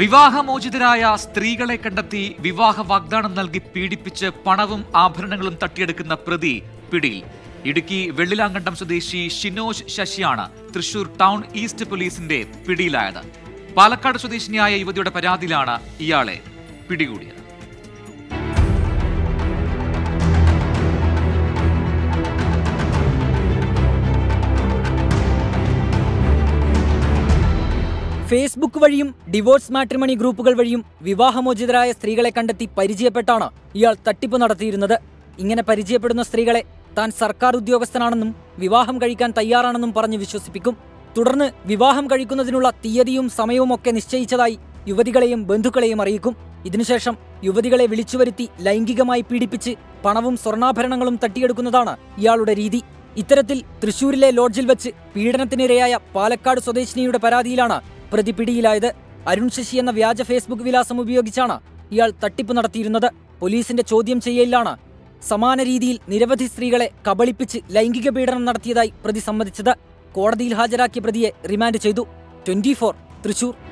വിവാഹമോചിതരായ സ്ത്രീകളെ കണ്ടെത്തി വിവാഹ വാഗ്ദാനം നൽകി പീഡിപ്പിച്ച് പണവും ആഭരണങ്ങളും തട്ടിയെടുക്കുന്ന പ്രതി പിടിയിൽ ഇടുക്കി വെള്ളിലാങ്കണ്ടം സ്വദേശി ഷിനോജ് ശശിയാണ് തൃശൂർ ടൗൺ ഈസ്റ്റ് പോലീസിന്റെ പിടിയിലായത് പാലക്കാട് സ്വദേശിനിയായ യുവതിയുടെ പരാതിയിലാണ് ഇയാളെ പിടികൂടിയത് ഫേസ്ബുക്ക് വഴിയും ഡിവോഴ്സ് മാട്രിമണി ഗ്രൂപ്പുകൾ വഴിയും വിവാഹമോചിതരായ സ്ത്രീകളെ കണ്ടെത്തി പരിചയപ്പെട്ടാണ് ഇയാൾ തട്ടിപ്പ് നടത്തിയിരുന്നത് ഇങ്ങനെ പരിചയപ്പെടുന്ന സ്ത്രീകളെ താൻ സർക്കാർ ഉദ്യോഗസ്ഥനാണെന്നും വിവാഹം കഴിക്കാൻ തയ്യാറാണെന്നും പറഞ്ഞ് വിശ്വസിപ്പിക്കും തുടർന്ന് വിവാഹം കഴിക്കുന്നതിനുള്ള തീയതിയും സമയവും ഒക്കെ നിശ്ചയിച്ചതായി യുവതികളെയും ബന്ധുക്കളെയും അറിയിക്കും ഇതിനുശേഷം യുവതികളെ വിളിച്ചുവരുത്തി ലൈംഗികമായി പീഡിപ്പിച്ച് പണവും സ്വർണ്ണാഭരണങ്ങളും തട്ടിയെടുക്കുന്നതാണ് ഇയാളുടെ രീതി ഇത്തരത്തിൽ തൃശൂരിലെ ലോഡ്ജിൽ വെച്ച് പീഡനത്തിനിരയായ പാലക്കാട് സ്വദേശിനിയുടെ പരാതിയിലാണ് പ്രതി പിടിയിലായത് അരുൺ ശശി എന്ന വ്യാജ ഫേസ്ബുക്ക് വിലാസം ഉപയോഗിച്ചാണ് ഇയാൾ തട്ടിപ്പ് നടത്തിയിരുന്നത് പോലീസിന്റെ ചോദ്യം ചെയ്യലിലാണ് സമാന രീതിയിൽ നിരവധി സ്ത്രീകളെ കബളിപ്പിച്ച് ലൈംഗിക പീഡനം നടത്തിയതായി പ്രതി സമ്മതിച്ചത് കോടതിയിൽ ഹാജരാക്കിയ പ്രതിയെ റിമാൻഡ് ചെയ്തു ട്വന്റി തൃശൂർ